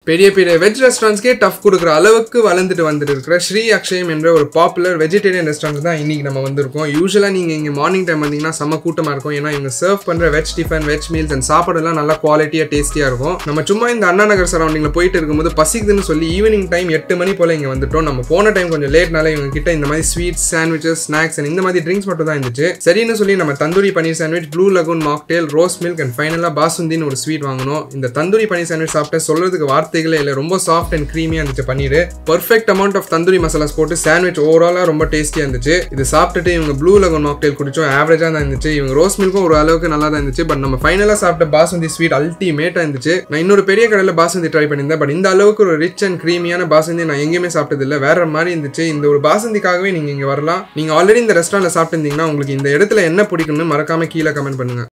பெரிய பெரிய veg ரெஸ்டாரண்ட்ஸ்க்கே tough கொடுக்குற அளவுக்கு வளர்ந்துட்டு வந்துட்டு இருக்கிற ஸ்ரீ அக்ஷயம் என்ற ஒரு பாப்புலர் வெஜிடேரியன் ரெஸ்டாரண்ட் தான் இன்னைக்கு நம்ம வந்திருக்கோம் யூஸ்வலாக நீங்கள் இங்கே மார்னிங் டைம் வந்தீங்கன்னா செம்ம கூட்டமாக இருக்கும் ஏன்னா இவங்க சர்வ் பண்ணுற veg tiffin veg meals and சாப்பாடுலாம் நல்லா குவாலிட்டியாக டேஸ்டியாக இருக்கும் நம்ம சும்மா இந்த அண்ணா நகர் சரௌண்டிங்கில் போயிட்டு இருக்கும்போது பசிக்குதுன்னு சொல்லி ஈவினிங் டைம் எட்டு மணி போல் இங்கே வந்துட்டோம் நம்ம போன டைம் கொஞ்சம் லேட்னால இவங்க கிட்ட இந்த மாதிரி ஸ்வீட்ஸ் சாண்ட்விச்சஸ் ஸ்நாக்ஸ் அண்ட் இந்த மாதிரி ட்ரிங்க்ஸ் மட்டும் தான் இருந்துச்சு சரின்னு சொல்லி நம்ம tandoori paneer sandwich blue lagoon mocktail rose milk and ஃபைனலாக பாசுந்தின்னு ஒரு ஸ்வீட் வாங்கணும் இந்த தந்தூரி பனீர் சாண்ட்விச் சாப்பிட்டு சொல்றதுக்கு வார்த்தைகளே இல்லை ரொம்ப சாஃப்ட் அண்ட் க்ரீமியாக இருந்துச்சு paneer perfect amount of tandoori masalas போட்டு சாண்ட்விச் ஓவராலாக ரொம்ப டேஸ்டியாக இருந்துச்சு இது சாப்பிட்டுட்டு இவங்க ப்ளூ லகூன் மாக்டேல் குடிச்சோம் ஆவரேஜாக தான் இருந்துச்சு இவங்க ரோஸ் மில்க்கும் ஒரு அளவுக்கு நல்லா தான் இருந்துச்சு பட் நம்ம ஃபைனலாக சாப்பிட்ட பாசுந்தி ஸ்வீட் அல்டிமேட்டாக இருந்துச்சு நான் இன்னொரு பெரிய கடையில் பாசுந்தி ட்ரை பண்ணியிருந்தேன் பட் இந்த அளவுக்கு ஒரு ரிச் அண்ட் க்ரீமியான பாசுந்தி நான் எங்கேயுமே சாப்பிட்டது இல்லை வேற மாதிரி இருந்துச்சு இந்த ஒரு பாசந்திக்காகவே நீங்கள் இங்கே வரலாம் நீங்கள் ஆல்ரெடி இந்த ரெஸ்டாரண்ட்டில் சாப்பிட்டுருந்தீங்கன்னா உங்களுக்கு இந்த இடத்துல என்ன பிடிக்கும்னு மறக்காம கீழே கமெண்ட் பண்ணுங்க